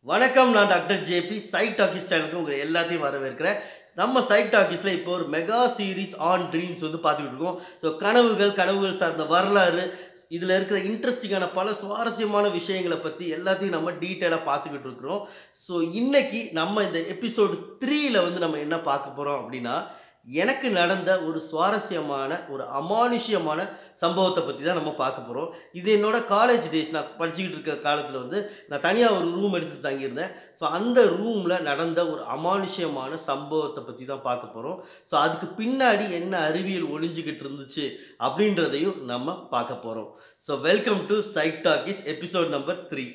வணக்கம் நான் doctor JP side talkies சேனலுக்கு உங்களை எல்லாத்தையும் வரவேற்கிறேன் நம்ம சைட் டாக்கிஸில் இப்போ ஒரு மெகா சீரிஸ் ஆன் ட்ரீம்ஸ் வந்து பார்த்துக்கிட்டு இருக்கோம் ஸோ கனவுகள் கனவுகள் சார்ந்த வரலாறு இதில் இருக்கிற இன்ட்ரெஸ்டிங்கான பல சுவாரஸ்யமான விஷயங்களை பற்றி எல்லாத்தையும் நம்ம டீட்டெயிலாக பார்த்துக்கிட்டு இருக்கிறோம் ஸோ இன்னைக்கு நம்ம இந்த எபிசோடு த்ரீயில் வந்து நம்ம என்ன பார்க்க போகிறோம் அப்படின்னா எனக்கு நடந்த ஒரு சுவாரஸ்யமான ஒரு அமானுஷ்யமான சம்பவத்தை பற்றி தான் நம்ம பார்க்க போகிறோம் இது என்னோட காலேஜ் டேஸ் நான் படிச்சுக்கிட்டு இருக்க காலத்தில் வந்து நான் தனியாக ஒரு ரூம் எடுத்து தங்கியிருந்தேன் ஸோ அந்த ரூமில் நடந்த ஒரு அமானுஷ்யமான சம்பவத்தை பற்றி தான் பார்க்க போகிறோம் ஸோ அதுக்கு பின்னாடி என்ன அறிவியல் ஒளிஞ்சிக்கிட்டு இருந்துச்சு அப்படின்றதையும் நம்ம பார்க்க போகிறோம் so welcome to side talkies episode number three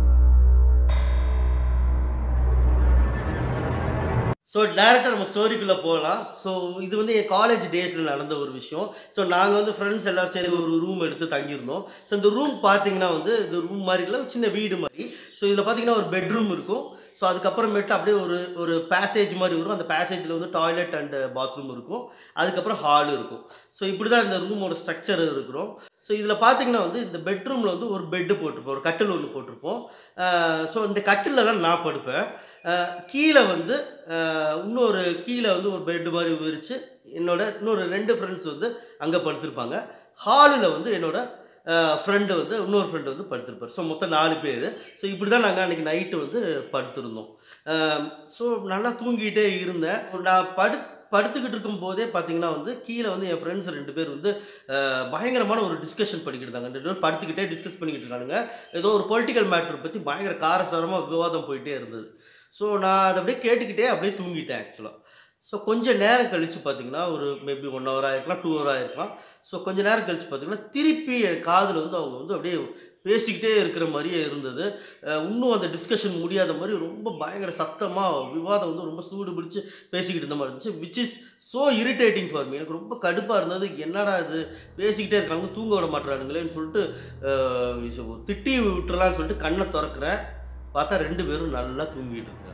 so டேரெக்டாக நம்ம ஸ்டோரிக்குள்ளே போகலாம் ஸோ இது வந்து என் காலேஜ் டேஸில் நடந்த ஒரு விஷயம் ஸோ நாங்கள் வந்து ஃப்ரெண்ட்ஸ் எல்லோரும் சேர்ந்து ஒரு ரூம் எடுத்து தங்கியிருந்தோம் ஸோ இந்த ரூம் பார்த்தீங்கன்னா வந்து இது ரூம் மாதிரி இல்லை ஒரு சின்ன வீடு மாதிரி ஸோ இதில் பார்த்தீங்கன்னா ஒரு பெட்ரூம் இருக்கும் ஸோ அதுக்கப்புறமேட்டு அப்படியே ஒரு ஒரு பேசேஜ் மாதிரி வரும் அந்த பேசேஜில் வந்து டாய்லெட் அண்ட் பாத்ரூம் இருக்கும் அதுக்கப்புறம் ஹால் இருக்கும் ஸோ இப்படி தான் இந்த ரூமோட ஸ்ட்ரக்சர் இருக்கிறோம் ஸோ இதில் பார்த்தீங்கன்னா வந்து இந்த பெட்ரூமில் வந்து ஒரு பெட்டு போட்டிருப்போம் ஒரு கட்டில் ஒன்று போட்டிருப்போம் ஸோ இந்த கட்டிலில் தான் நான் படுப்பேன் அஹ் கீழே வந்து அஹ் இன்னொரு கீழே வந்து ஒரு பெட்டு மாதிரி விரித்து என்னோட இன்னொரு ரெண்டு ஃப்ரெண்ட்ஸ் வந்து அங்கே படுத்திருப்பாங்க ஹாலில் வந்து என்னோட ஃப்ரெண்டு வந்து இன்னொரு ஃப்ரெண்டு வந்து படுத்திருப்பார் ஸோ மொத்தம் நாலு பேர் ஸோ இப்படி தான் நாங்கள் அன்றைக்கி நைட்டு வந்து படுத்திருந்தோம் ஸோ நல்லா தூங்கிட்டே இருந்தேன் நான் படு படுத்துக்கிட்டு இருக்கும் போதே பார்த்தீங்கன்னா வந்து கீழே வந்து என் ஃப்ரெண்ட்ஸ் ரெண்டு பேர் வந்து அஹ், பயங்கரமான ஒரு டிஸ்கஷன் பண்ணிக்கிட்டு இருந்தாங்க ரெண்டு பேர் படுத்துக்கிட்டே டிஸ்கஸ் பண்ணிக்கிட்டு இருக்கானுங்க ஏதோ ஒரு பொலிட்டிக்கல் மேட்டர் பற்றி பயங்கர காரசாரமாக விவாதம் போயிட்டே இருந்தது ஸோ நான் அதை அப்படியே கேட்டுக்கிட்டே அப்படியே தூங்கிட்டேன் ஆக்சுவலாக ஸோ கொஞ்சம் நேரம் கழித்து பார்த்தீங்கன்னா ஒரு மேபி ஒன் ஹவர் ஆகிருக்கலாம் டூ ஹவர் ஆகிருக்கலாம் ஸோ கொஞ்சம் நேரம் கழித்து பார்த்தீங்கன்னா திருப்பி என் காதில் வந்து அவங்க வந்து அப்படியே பேசிக்கிட்டே இருக்கிற மாதிரியே இருந்தது அஹ் இன்னும் அந்த டிஸ்கஷன் முடியாத மாதிரி ரொம்ப பயங்கர சத்தமாக விவாதம் வந்து ரொம்ப சூடு பிடிச்சி பேசிக்கிட்டு இருந்த மாதிரி இருந்துச்சு which is so irritating for me எனக்கு ரொம்ப கடுப்பாக இருந்தது என்னடா இது பேசிக்கிட்டே இருக்காங்க தூங்க விட மாட்டுறானுங்களேன்னு சொல்லிட்டு அஹ், so திட்டி விட்டுறலாம்னு சொல்லிட்டு கண்ணை திறக்கிறேன் பார்த்தா ரெண்டு பேரும் நல்லா தூங்கிட்டு இருக்காங்க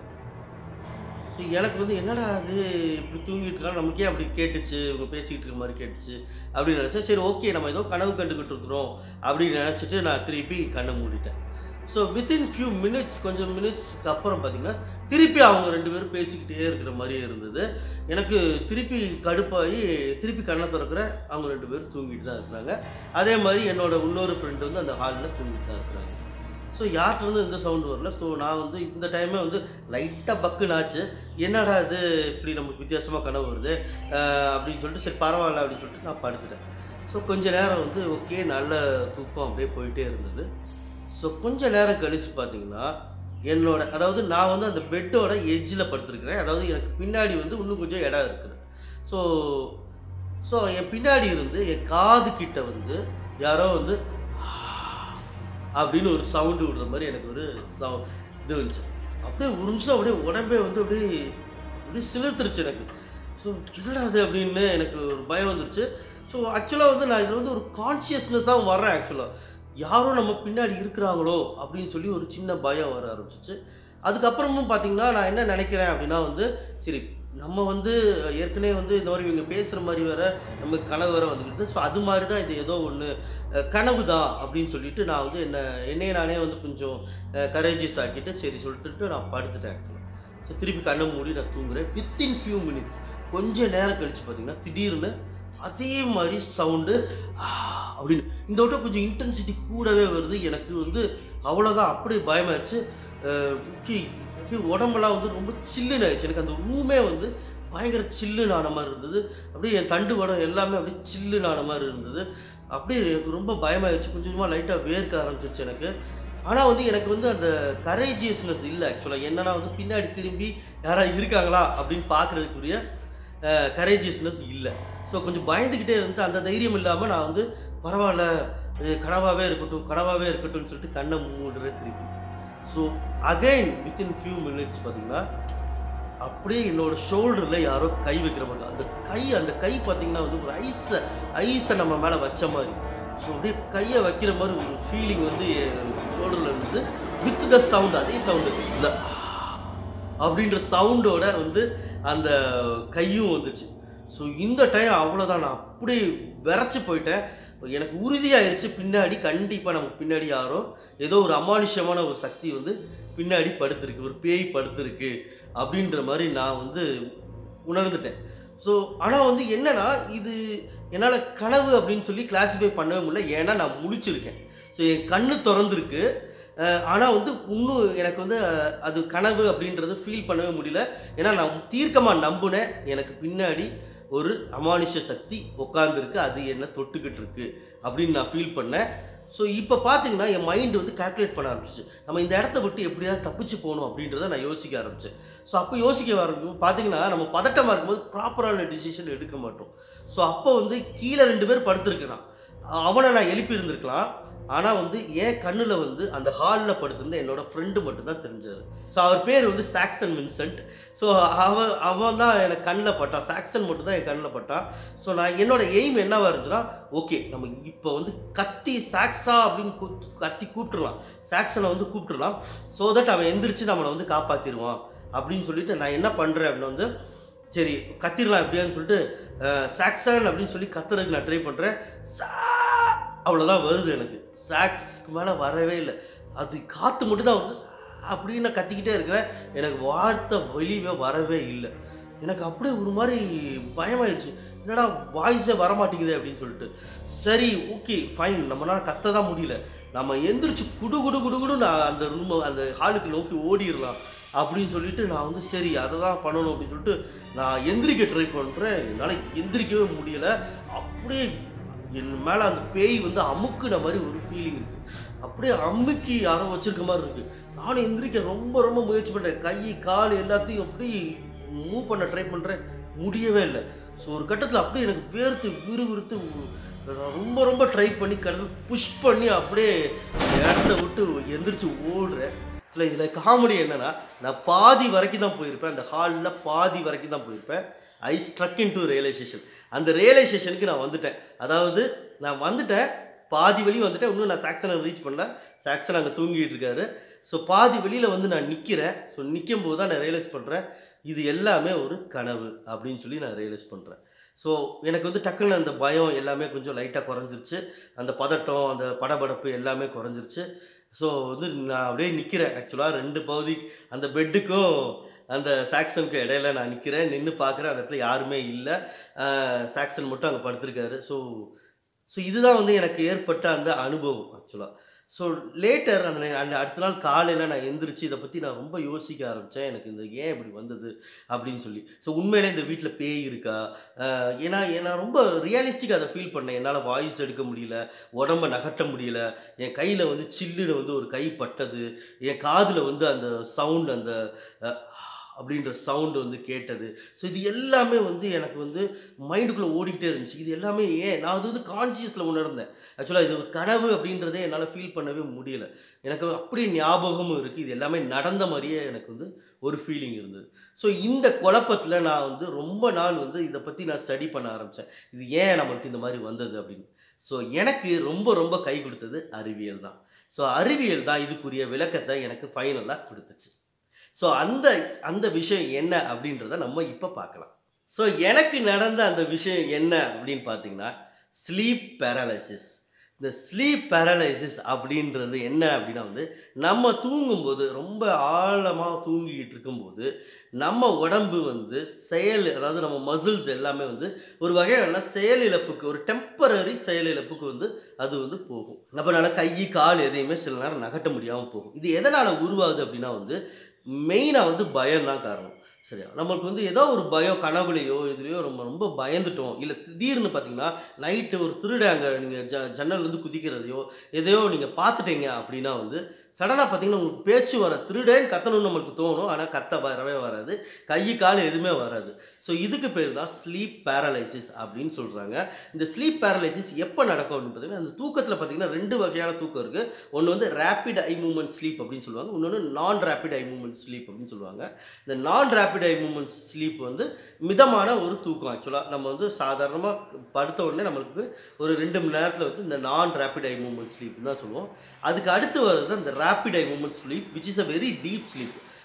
ஸோ எனக்கு வந்து என்னடா அது இப்படி தூங்கிட்டு இருக்காங்க நமக்கே அப்படி கேட்டுச்சு இவங்க பேசிக்கிட்டு இருக்க மாதிரி கேட்டுச்சு அப்படின்னு நினச்சேன் சரி ஓகே நம்ம ஏதோ கனவு கண்டுக்கிட்டு இருக்கிறோம் அப்படின்னு நினச்சிட்டு நான் திருப்பி கண்ணை மூடிட்டேன் ஸோ வித்தின் ஃபியூ மினிட்ஸ் கொஞ்சம் மினிட்ஸ்க்கு அப்புறம் பார்த்தீங்கன்னா திருப்பி அவங்க ரெண்டு பேரும் பேசிக்கிட்டே இருக்கிற மாதிரியே இருந்தது எனக்கு திருப்பி கடுப்பாகி திருப்பி கண்ணை திறக்கிற அவங்க ரெண்டு பேரும் தூங்கிட்டு தான் இருக்கிறாங்க அதே மாதிரி என்னோட இன்னொரு ஃப்ரெண்டு வந்து அந்த ஹாலில் தூங்கிட்டு தான் இருக்கிறாங்க ஸோ யார்கிட்ட இருந்து எந்த சவுண்டு வரல ஸோ நான் வந்து இந்த டைமே வந்து லைட்டாக பக்குன்னு ஆச்சு என்னடா இது இப்படி நமக்கு வித்தியாசமாக கனவு வருது அஹ் அப்படின்னு சொல்லிட்டு சரி பரவாயில்ல அப்படின்னு சொல்லிட்டு நான் படுத்துட்டேன் ஸோ கொஞ்ச நேரம் வந்து ஓகே நல்ல தூக்கம் அப்படியே போயிட்டே இருந்தது ஸோ கொஞ்ச நேரம் கழித்து பார்த்தீங்கன்னா என்னோட அதாவது நான் வந்து அந்த பெட்டோட எட்ஜில் படுத்திருக்கிறேன் அதாவது எனக்கு பின்னாடி வந்து இன்னும் கொஞ்சம் இடம் இருக்குது ஸோ ஸோ என் பின்னாடி இருந்து என் காது கிட்ட வந்து யாரோ வந்து அப்படின்னு ஒரு சவுண்டு விடுற மாதிரி எனக்கு ஒரு சவு இது வந்துச்சு அப்படியே ஒரு நிமிஷம் அப்படியே உடம்பே வந்து அப்படியே அப்படியே சிலிர்த்துருச்சு எனக்கு ஸோ என்னடா அது அப்படின்னு எனக்கு ஒரு பயம் வந்துருச்சு ஸோ ஆக்சுவலாக வந்து நான் இதில் வந்து ஒரு கான்ஷியஸ்னஸாக வர்றேன் ஆக்சுவலாக யாரோ நம்ம பின்னாடி இருக்கிறாங்களோ அப்படின்னு சொல்லி ஒரு சின்ன பயம் வர ஆரம்பிச்சிச்சு அதுக்கப்புறமும் பார்த்தீங்கன்னா நான் என்ன நினைக்கிறேன் அப்படின்னா வந்து சரி நம்ம வந்து ஏற்கனவே வந்து இந்த மாதிரி இவங்க பேசுகிற மாதிரி வேற நமக்கு கனவு வேற வந்துக்கிட்டு ஸோ அது மாதிரி தான் இது ஏதோ ஒன்று கனவு தான் அப்படின்னு சொல்லிட்டு நான் வந்து என்ன என்னையே நானே வந்து கொஞ்சம் கரேஜஸ் ஆக்கிட்டு சரி சொல்லிட்டு நான் படுத்துட்டேன் ஆக்சுவலாக ஸோ திருப்பி கண்ணை மூடி நான் தூங்குறேன் வித்தின் ஃபியூ மினிட்ஸ் கொஞ்ச நேரம் கழிச்சு பார்த்தீங்கன்னா திடீர்னு அதே மாதிரி சவுண்டு அப்படின்னு இந்த விட்ட கொஞ்சம் இன்டென்சிட்டி கூடவே வருது எனக்கு வந்து அவ்வளோதான் அப்படியே பயமாயிருச்சு அஹ் okay, அப்படியே உடம்பெல்லாம் வந்து ரொம்ப சில்லுன்னு ஆயிடுச்சு எனக்கு அந்த ரூமே வந்து பயங்கர சில்லுன்னு ஆன மாதிரி இருந்தது அப்படியே என் தண்டு வடம் எல்லாமே அப்படியே சில்லுன்னு ஆன மாதிரி இருந்தது அப்படியே எனக்கு ரொம்ப பயமாயிருச்சு கொஞ்சம் கொஞ்சமாக லைட்டாக வேர்க்க ஆரம்பிச்சிருச்சு எனக்கு ஆனால் வந்து எனக்கு வந்து அந்த கரேஜியஸ்னஸ் இல்லை ஆக்சுவலாக என்னன்னா வந்து பின்னாடி திரும்பி யாராவது இருக்காங்களா அப்படின்னு பார்க்குறதுக்குரிய கரேஜியஸ்னஸ் இல்லை ஸோ கொஞ்சம் பயந்துக்கிட்டே இருந்து அந்த தைரியம் இல்லாமல் நான் வந்து பரவாயில்ல இது கனவாகவே இருக்கட்டும் கனவாகவே இருக்கட்டும்னு சொல்லிட்டு கண்ணை மூடுறேன் திருப்பி so again within few minutes பார்த்தீங்கன்னா அப்படியே என்னோட ஷோல்டரில் யாரோ கை வைக்கிற மாதிரி அந்த கை அந்த கை பார்த்தீங்கன்னா வந்து ஒரு ஐஸை ஐஸை நம்ம மேலே வச்ச மாதிரி ஸோ அப்படியே கையை வைக்கிற மாதிரி ஒரு ஃபீலிங் வந்து ஷோல்டரில் இருந்தது வித் த சவுண்ட் அதே சவுண்டு இந்த அப்படின்ற சவுண்டோட வந்து அந்த கையும் வந்துச்சு ஸோ இந்த டைம் அவ்வளோதான் நான் அப்படியே விரைச்சி போயிட்டேன் எனக்கு உறுதியாயிருச்சு பின்னாடி கண்டிப்பாக நமக்கு பின்னாடி யாரோ ஏதோ ஒரு அமானுஷ்யமான ஒரு சக்தி வந்து பின்னாடி படுத்திருக்கு ஒரு பேய் படுத்திருக்கு அப்படின்ற மாதிரி நான் வந்து உணர்ந்துட்டேன் ஸோ ஆனால் வந்து என்னன்னா இது என்னால் கனவு அப்படின்னு சொல்லி கிளாஸிஃபை பண்ணவே முடியல ஏன்னா நான் முழிச்சிருக்கேன் ஸோ என் கண்ணு திறந்துருக்கு ஆனால் வந்து இன்னும் எனக்கு வந்து அஹ், அது கனவு அப்படின்றது ஃபீல் பண்ணவே முடியல ஏன்னா நான் தீர்க்கமாக நம்புனேன் எனக்கு பின்னாடி ஒரு அமானுஷ சக்தி உட்காந்துருக்கு அது என்ன தொட்டுக்கிட்டு இருக்கு அப்படின்னு நான் ஃபீல் பண்ணேன் ஸோ இப்போ பார்த்தீங்கன்னா என் மைண்டு வந்து கால்குலேட் பண்ண ஆரம்பிச்சிச்சு நம்ம இந்த இடத்த விட்டு எப்படியாவது தப்பிச்சு போகணும் அப்படின்றத நான் யோசிக்க ஆரம்பித்தேன் ஸோ அப்போ யோசிக்க ஆரம்பிக்கும் பார்த்தீங்கன்னா நம்ம பதட்டமாக இருக்கும்போது ப்ராப்பரான டிசிஷன் எடுக்க மாட்டோம் ஸோ அப்போ வந்து கீழே ரெண்டு பேர் படுத்திருக்கிறான் அவனை நான் எழுப்பி இருந்திருக்கலாம் ஆனால் வந்து என் கண்ணில் வந்து அந்த ஹாலில் படுத்திருந்த என்னோட ஃப்ரெண்டு மட்டும்தான் தெரிஞ்சார் ஸோ அவர் பேர் வந்து சாக்சன் வின்சென்ட் ஸோ அவன் அவன் தான் எனக்கு கண்ணில் பட்டான் சாக்சன் மட்டும் தான் என் கண்ணில் பட்டான் ஸோ நான் என்னோட எய்ம் என்னவா இருந்துச்சுன்னா ஓகே நம்ம இப்போ வந்து கத்தி சாக்ஸா அப்படின்னு கூப்~ கத்தி கூப்பிட்டுருலாம் சாக்சனை வந்து கூப்பிட்டுருலாம் ஸோ தட் அவன் எந்திரிச்சு நம்மளை வந்து காப்பாற்றிடுவான் அப்படின்னு சொல்லிட்டு நான் என்ன பண்ணுறேன் அப்படின்னு வந்து சரி கத்திரலாம் எப்படியான்னு சொல்லிட்டு அஹ், சாக்சன் அப்படின்னு சொல்லி கத்துறதுக்கு நான் ட்ரை பண்ணுறேன் சா அவ்வளோதான் வருது எனக்கு சாக்ஸ்க்கு மேலே வரவே இல்லை அது காற்று மட்டும் தான் வருது அப்படின்னு நான் கத்திக்கிட்டே இருக்கிறேன் எனக்கு வார்த்தை வெளியே வரவே இல்லை எனக்கு அப்படியே ஒரு மாதிரி பயமாயிடுச்சு என்னடா வாய்ஸே வரமாட்டேங்குது அப்படின்னு சொல்லிட்டு சரி ஓகே ஃபைன் நம்மளால கத்த தான் முடியல நம்ம எந்திரிச்சு குடு குடு குடு குடு நான் அந்த ரூம் அந்த ஹாலுக்கு நோக்கி ஓடிடலாம் அப்படின்னு சொல்லிட்டு நான் வந்து சரி அதை தான் பண்ணணும் அப்படின்னு சொல்லிட்டு நான் எந்திரிக்க ட்ரை பண்ணுறேன் என்னால் எந்திரிக்கவே முடியல அப்படியே என் மேலே அந்த பேய் வந்து அமுக்குன மாதிரி ஒரு ஃபீலிங் இருக்கு அப்படியே அமுக்கி யாரோ வச்சிருக்க மாதிரி இருக்கு நானும் எந்திரிக்க ரொம்ப ரொம்ப முயற்சி பண்ணுறேன் கை கால் எல்லாத்தையும் அப்படி மூவ் பண்ண ட்ரை பண்ணுறேன் முடியவே இல்லை ஸோ ஒரு கட்டத்தில் அப்படியே எனக்கு வேர்த்து விறுவிறுத்து நான் ரொம்ப ரொம்ப ட்ரை பண்ணி கடத்தில் புஷ் பண்ணி அப்படியே அந்த இடத்த விட்டு எந்திரிச்சு ஓடுறேன் இதில் இதில் காமெடி என்னன்னா நான் பாதி வரைக்கும் தான் போயிருப்பேன் அந்த ஹாலில் பாதி வரைக்கும் தான் போயிருப்பேன் I struck in to realization அந்த ரியலைசேஷனுக்கு நான் வந்துட்டேன் அதாவது நான் வந்துட்டேன் பாதி வழி வந்துட்டேன் இன்னும் நான் சாக்சனை ரீச் பண்ணல சாக்சன் அங்கே தூங்கிட்டு இருக்காரு ஸோ பாதி வெளியில் வந்து நான் நிற்கிறேன் ஸோ நிற்கும் போது தான் நான் ரியலைஸ் பண்ணுறேன் இது எல்லாமே ஒரு கனவு அப்படின்னு சொல்லி நான் ரியலைஸ் பண்ணுறேன் ஸோ எனக்கு வந்து டக்குன்னு அந்த பயம் எல்லாமே கொஞ்சம் லைட்டாக குறைஞ்சிருச்சு அந்த பதட்டம் அந்த படபடப்பு எல்லாமே குறைஞ்சிருச்சு ஸோ வந்து நான் அப்படியே நிற்கிறேன் ஆக்சுவலாக ரெண்டு பகுதி அந்த பெட்டுக்கும் அந்த சாக்சனுக்கு இடையில நான் நிற்கிறேன் நின்று பார்க்குறேன் அந்த இடத்துல யாருமே இல்லை சாக்சன் மட்டும் அங்கே படுத்திருக்காரு ஸோ ஸோ இதுதான் வந்து எனக்கு ஏற்பட்ட அந்த அனுபவம் ஆக்சுவலாக ஸோ லேட்டர் அந்த அந்த அடுத்த நாள் காலையில் நான் எந்திரிச்சு இதை பற்றி நான் ரொம்ப யோசிக்க ஆரம்பித்தேன் எனக்கு இந்த ஏன் இப்படி வந்தது அப்படின்னு சொல்லி ஸோ உண்மையிலே இந்த வீட்டில் பேய் இருக்கா ஆஹ் ஏன்னா நான் ரொம்ப ரியலிஸ்டிக்காக அதை ஃபீல் பண்ணேன் என்னால் வாய்ஸ் எடுக்க முடியல உடம்ப நகட்ட முடியல என் கையில் வந்து சில்லுன்னு வந்து ஒரு கை பட்டது என் காதில் வந்து அந்த சவுண்ட் அந்த அஹ், அப்படின்ற சவுண்டு வந்து கேட்டது ஸோ இது எல்லாமே வந்து எனக்கு வந்து மைண்டுக்குள்ளே ஓடிக்கிட்டே இருந்துச்சு இது எல்லாமே ஏன் நான் அது வந்து கான்சியஸில் உணர்ந்தேன் ஆக்சுவலாக இது ஒரு கனவு அப்படின்றதே என்னால் ஃபீல் பண்ணவே முடியல எனக்கு அப்படியே ஞாபகமும் இருக்குது இது எல்லாமே நடந்த மாதிரியே எனக்கு வந்து ஒரு ஃபீலிங் இருந்தது ஸோ இந்த குழப்பத்தில் நான் வந்து ரொம்ப நாள் வந்து இதை பற்றி நான் ஸ்டடி பண்ண ஆரம்பித்தேன் இது ஏன் நம்மளுக்கு இந்த மாதிரி வந்தது அப்படின்னு ஸோ எனக்கு ரொம்ப ரொம்ப கை கொடுத்தது அறிவியல் தான் ஸோ அறிவியல் தான் இதுக்குரிய விளக்கத்தை எனக்கு ஃபைனலாக கொடுத்துச்சு ஸோ அந்த அந்த விஷயம் என்ன அப்படின்றத நம்ம இப்போ பார்க்கலாம் ஸோ எனக்கு நடந்த அந்த விஷயம் என்ன அப்படின்னு பார்த்தீங்கன்னா ஸ்லீப் பேரலைசிஸ் இந்த ஸ்லீப் பேரலைசிஸ் அப்படின்றது என்ன அப்படின்னா வந்து நம்ம தூங்கும்போது ரொம்ப ஆழமாக தூங்கிக்கிட்டு இருக்கும்போது நம்ம உடம்பு வந்து செயல் அதாவது நம்ம மசில்ஸ் எல்லாமே வந்து ஒரு வகையான செயலிழப்புக்கு ஒரு டெம்பரரி செயலிழப்புக்கு வந்து அது வந்து போகும் அப்போ நான் கை கால் எதையுமே சில நேரம் நகட்ட முடியாமல் போகும் இது எதனால் உருவாகுது அப்படின்னா வந்து மெயினாக வந்து பயம் தான் காரணம் சரியா நம்மளுக்கு வந்து ஏதோ ஒரு பயம் கனவுலையோ இதுலையோ ரொம்ப ரொம்ப பயந்துட்டோம் இல்லை திடீர்னு பார்த்தீங்கன்னா நைட்டு ஒரு திருடாங்க நீங்கள் ஜ ஜன்னல்லேருந்து குதிக்கிறதையோ எதையோ நீங்கள் பார்த்துட்டீங்க அப்படின்னா வந்து சடனாக பார்த்தீங்கன்னா உங்களுக்கு பேச்சு வர திருடேன்னு கத்தணும்னு நம்மளுக்கு தோணும் ஆனால் கத்த வரவே வராது கை கால் எதுவுமே வராது ஸோ இதுக்கு பேர் தான் ஸ்லீப் பேரலைசிஸ் அப்படின்னு சொல்கிறாங்க இந்த ஸ்லீப் பேரலைசிஸ் எப்போ நடக்கும் அப்படின்னு பார்த்தீங்கன்னா அந்த தூக்கத்தில் பார்த்தீங்கன்னா ரெண்டு வகையான தூக்கம் இருக்குது ஒன்று வந்து ரேப்பிட் ஐ மூமெண்ட் ஸ்லீப் அப்படின்னு சொல்லுவாங்க இன்னொன்று நான் ரேப்பிட் ஐ மூமெண்ட் ஸ்லீப் அப்படின்னு சொல்லுவாங்க இந்த நான் ரேப்பிட் ஐ மூமெண்ட் ஸ்லீப் வந்து மிதமான ஒரு தூக்கம் ஆக்சுவலாக நம்ம வந்து சாதாரணமாக படுத்த உடனே நம்மளுக்கு ஒரு ரெண்டு மணி நேரத்தில் வந்து இந்த நான் ரேப்பிட் ஐ மூமெண்ட் ஸ்லீப் தான் சொல்லுவோம் அதுக்கு அடுத்து வருது அந்த rapid eye movement sleep which is a very deep sleep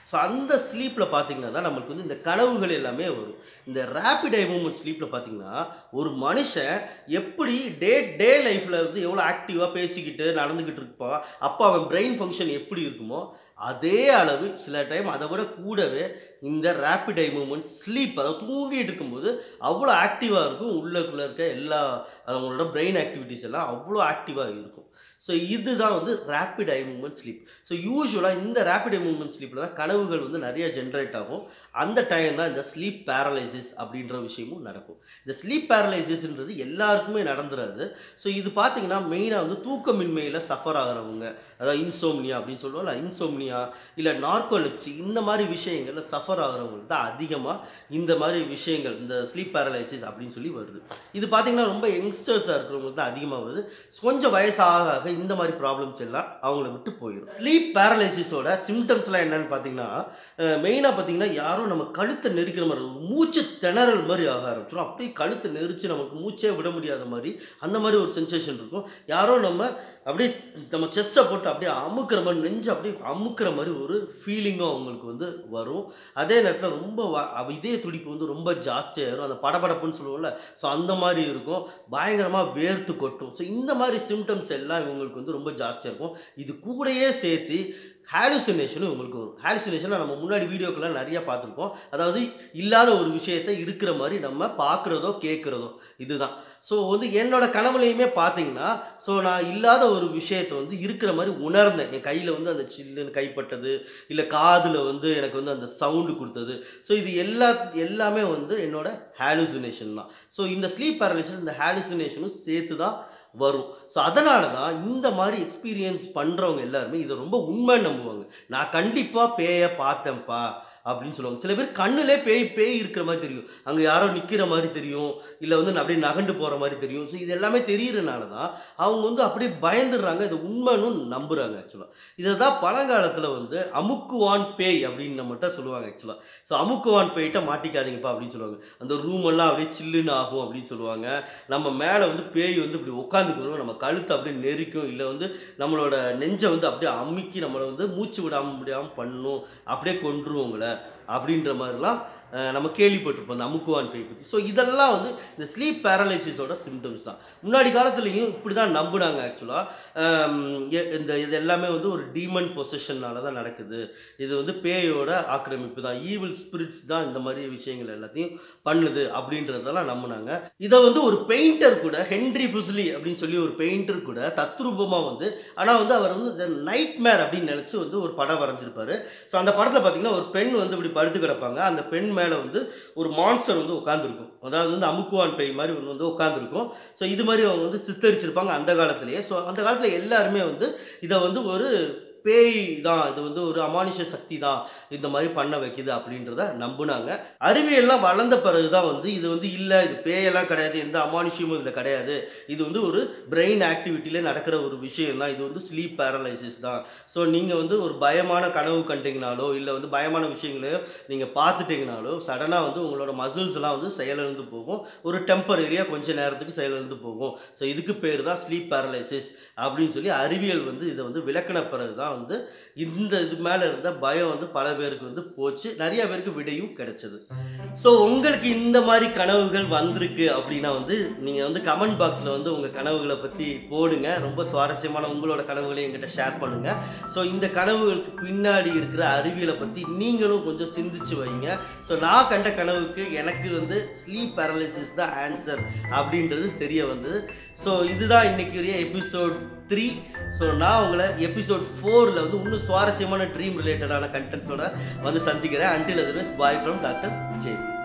so அந்த ஸ்லீப்பில் பார்த்தீங்கன்னா தான் நம்மளுக்கு வந்து இந்த கனவுகள் எல்லாமே வரும் இந்த ரேபிட் ஐ மூமெண்ட் ஸ்லீப்பில் பார்த்தீங்கன்னா ஒரு மனுஷன் எப்படி டே டே லைஃப்பில் வந்து எவ்வளோ ஆக்டிவாக பேசிக்கிட்டு நடந்துக்கிட்டு இருப்பான் அப்போ அவன் பிரெயின் ஃபங்க்ஷன் எப்படி இருக்குமோ அதே அளவு சில டைம் அதை விட கூடவே இந்த ரேபிட் ஐ மூமெண்ட் ஸ்லீப் அதாவது தூங்கிட்டு இருக்கும்போது அவ்வளோ ஆக்டிவாக இருக்கும் உள்ளக்குள்ளே இருக்க எல்லா அவங்களோட பிரெயின் ஆக்டிவிட்டீஸ் எல்லாம் அவ்வளோ ஆக்டிவாக இருக்கும் ஸோ இதுதான் வந்து rapid eye movement sleep so யூஸ்வலாக இந்த ரேபிட் ஐ மூமெண்ட் ஸ்லீப்பில் தான் கனவுகள் வந்து நிறைய ஜென்ரேட் ஆகும் அந்த டைம் தான் இந்த ஸ்லீப் பேரலைசிஸ் அப்படின்ற விஷயமும் நடக்கும் இந்த ஸ்லீப் பேரலைசிஸ்ன்றது எல்லாருக்குமே நடந்துராது ஸோ இது பார்த்தீங்கன்னா மெயினாக வந்து தூக்கமின்மையில் சஃபர் ஆகிறவங்க அதாவது இன்சோம்னியா அப்படின்னு சொல்லுவோம்ல இன்சோம்னியா இல்லை நார்கோலிப்சி இந்த மாதிரி விஷயங்களில் சஃபர் ஆகிறவங்களுக்கு தான் அதிகமாக இந்த மாதிரி விஷயங்கள் இந்த ஸ்லீப் பேரலைசிஸ் அப்படின்னு சொல்லி வருது இது பார்த்தீங்கன்னா ரொம்ப யங்ஸ்டர்ஸாக இருக்கிறவங்களுக்கு தான் அதிகமாக வருது கொஞ்சம் வயசு ஆக ஆக இந்த மாதிரி ப்ராப்ளம்ஸ் எல்லாம் அவங்கள விட்டு போயிடும் ஸ்லீப் பேரலைசிஸோட சிம்டம்ஸ்லாம் என்னன்னு பார்த்தீங்கன்னா மெயினாக பார்த்தீங்கன்னா யாரோ நம்ம கழுத்தை நெரிக்கிற மாதிரி ஒரு மூச்சு திணறல் மாதிரி ஆக ஆரம்பிச்சிடும் அப்படியே கழுத்தை நெரிச்சு நமக்கு மூச்சே விட முடியாத மாதிரி அந்த மாதிரி ஒரு சென்சேஷன் இருக்கும் யாரோ நம்ம அப்படியே நம்ம செஸ்ட்டை போட்டு அப்படியே அமுக்கிற மாதிரி நெஞ்சு அப்படியே அமுக்கிற மாதிரி ஒரு ஃபீலிங்கும் அவங்களுக்கு வந்து வரும் அதே நேரத்தில் ரொம்ப வ- அவ- இதய துடிப்பு வந்து ரொம்ப ஜாஸ்தியாயிரும் அந்த படபடப்புன்னு சொல்லுவோம்ல ஸோ அந்த மாதிரி இருக்கும் பயங்கரமாக வேர்த்து கொட்டும் ஸோ இந்த மாதிரி சிம்டம்ஸ் எல்லாம் இவங்களுக்கு வந்து ரொம்ப ஜாஸ்தியாக இருக்கும் இது கூடயே சேர்த்து ஹாலுசினேஷனும் இவங்களுக்கு வரும் ஹாலுசினேஷனை நம்ம முன்னாடி வீடியோக்கெல்லாம் நிறைய பார்த்துருக்கோம் அதாவது இல்லாத ஒரு விஷயத்தை இருக்கிற மாதிரி நம்ம பார்க்குறதோ கேட்குறதோ இதுதான் ஸோ வந்து என்னோட கனவுலையுமே பார்த்தீங்கன்னா ஸோ நான் இல்லாத ஒரு விஷயத்தை வந்து இருக்கிற மாதிரி உணர்ந்தேன் என் கையில் வந்து அந்த சில்லுன்னு கைப்பட்டது இல்லை காதில் வந்து எனக்கு வந்து அந்த சவுண்டு கொடுத்தது ஸோ இது எல்லா எல்லாமே வந்து என்னோட ஹாலுசினேஷன் தான் ஸோ இந்த ஸ்லீப் பேரலிசிஸ் இந்த ஹாலுசினேஷனும் சேர்த்து தான் வரும் ஸோ அதனால தான் இந்த மாதிரி எக்ஸ்பீரியன்ஸ் பண்ணுறவங்க எல்லாருமே இதை ரொம்ப உண்மைன்னு நம்புவாங்க நான் கண்டிப்பாக பேயை பார்த்தேன்ப்பா அப்படின்னு சொல்லுவாங்க சில பேர் கண்ணுலே பேய் பேய் இருக்கிற மாதிரி தெரியும் அங்கே யாரோ நிற்கிற மாதிரி தெரியும் இல்லை வந்து அப்படியே நகண்டு போகிற மாதிரி தெரியும் ஸோ இது எல்லாமே தெரியறனால தான் அவங்க வந்து அப்படியே பயந்துடுறாங்க இது உண்மைன்னு நம்புகிறாங்க ஆக்சுவலாக இதை தான் பழங்காலத்தில் வந்து அமுக்குவான் பேய் அப்படின்னு நம்மகிட்ட சொல்லுவாங்க ஆக்சுவலாக ஸோ அமுக்குவான் பேய்கிட்ட மாட்டிக்காதீங்கப்பா அப்படின்னு சொல்லுவாங்க அந்த ரூம் எல்லாம் அப்படியே சில்லுன்னு ஆகும் அப்படின்னு சொல்லுவாங்க நம்ம மேலே வந்து பேய் வந்து இப்படி உட்காந்துக்கிறோம் நம்ம கழுத்தை அப்படியே நெரிக்கும் இல்லை வந்து நம்மளோட நெஞ்சை வந்து அப்படியே அமுக்கி நம்மளை வந்து மூச்சு விடாம முடியாமல் பண்ணும் அப்படியே கொன்றும் உங்களை அப்படின்ற மாதிரிலாம் அஹ், நம்ம கேள்விப்பட்டிருப்போம் அந்த அமுக்குவான் பேய் பற்றி ஸோ இதெல்லாம் வந்து இந்த ஸ்லீப் பேரலைசிஸோட சிம்டம்ஸ் தான் முன்னாடி காலத்துலேயும் இப்படி தான் நம்புனாங்க ஆக்சுவலாக இந்த இது எல்லாமே வந்து ஒரு டீமன் பொசிஷன்னால தான் நடக்குது இது வந்து பேயோட ஆக்கிரமிப்பு தான் ஈவில் ஸ்பிரிட்ஸ் தான் இந்த மாதிரி விஷயங்கள் எல்லாத்தையும் பண்ணுது அப்படின்றதெல்லாம் நம்பினாங்க இதை வந்து ஒரு பெயிண்டர் கூட ஹென்ரி ஃபுஸ்லி அப்படின்னு சொல்லி ஒரு பெயிண்டர் கூட தத்ரூபமாக வந்து ஆனால் வந்து அவர் வந்து நைட் மேர் அப்படின்னு நினச்சி வந்து ஒரு படம் வரைஞ்சிருப்பாரு ஸோ அந்த படத்தில் பார்த்தீங்கன்னா ஒரு பெண் வந்து இப்படி படுத்து கிடப்பாங்க அந்த பெண் மேலே வந்து ஒரு மான்ஸ்டர் வந்து உட்காந்துருக்கும் அதாவது வந்து அமுக்குவான் பேய் மாதிரி ஒன்று வந்து உட்காந்துருக்கும் ஸோ இது மாதிரி அவங்க வந்து சித்தரிச்சிருப்பாங்க அந்த காலத்திலேயே ஸோ அந்த காலத்தில் எல்லாருமே வந்து இதை வந்து ஒரு பேய் தான் இது வந்து ஒரு அமானுஷ சக்தி தான் இந்த மாதிரி பண்ண வைக்குது அப்படின்றத நம்புனாங்க அறிவியல்லாம் வளர்ந்த பிறகு தான் வந்து இது வந்து இல்லை இது பேயெல்லாம் கிடையாது எந்த அமானுஷியமும் இதில் கிடையாது இது வந்து ஒரு பிரெயின் ஆக்டிவிட்டியில் நடக்கிற ஒரு விஷயம் தான் இது வந்து ஸ்லீப் பேரலைசிஸ் தான் ஸோ நீங்கள் வந்து ஒரு பயமான கனவு கண்டிங்கனாலோ இல்லை வந்து பயமான விஷயங்களையோ நீங்கள் பார்த்துட்டிங்கனாலோ சடனாக வந்து உங்களோட மசில்ஸ் எல்லாம் வந்து செயலிழந்து போகும் ஒரு டெம்பரரியாக கொஞ்ச நேரத்துக்கு செயலிழந்து போகும் ஸோ இதுக்கு பேர் தான் ஸ்லீப் பேரலைசிஸ் அப்படின்னு சொல்லி அறிவியல் வந்து இதை வந்து விளக்கின பிறகு தான் வந்து இந்த இது மேலே இருந்த பயம் வந்து பல பேருக்கு வந்து போச்சு நிறைய பேருக்கு விடையும் கிடைச்சது ஸோ உங்களுக்கு இந்த மாதிரி கனவுகள் வந்திருக்கு அப்படின்னா வந்து நீங்கள் வந்து கமெண்ட் பாக்ஸில் வந்து உங்கள் கனவுகளை பற்றி போடுங்க ரொம்ப சுவாரஸ்யமான உங்களோட கனவுகளை என்கிட்ட ஷேர் பண்ணுங்கள் ஸோ இந்த கனவுகளுக்கு பின்னாடி இருக்கிற அறிவியலை பற்றி நீங்களும் கொஞ்சம் சிந்திச்சு வைங்க ஸோ நான் கண்ட கனவுக்கு எனக்கு வந்து ஸ்லீப் பேரலிசிஸ் தான் ஆன்சர் அப்படின்றது தெரிய வந்தது ஸோ இதுதான் இன்னைக்குரிய எபிசோட் த்ரீ ஸோ நான் உங்களை எபிசோட் ஃபோரில் வந்து இன்னும் சுவாரஸ்யமான ட்ரீம் ரிலேட்டடான கண்டென்ட்ஸோட வந்து சந்திக்கிறேன் until otherwise bye from doctor J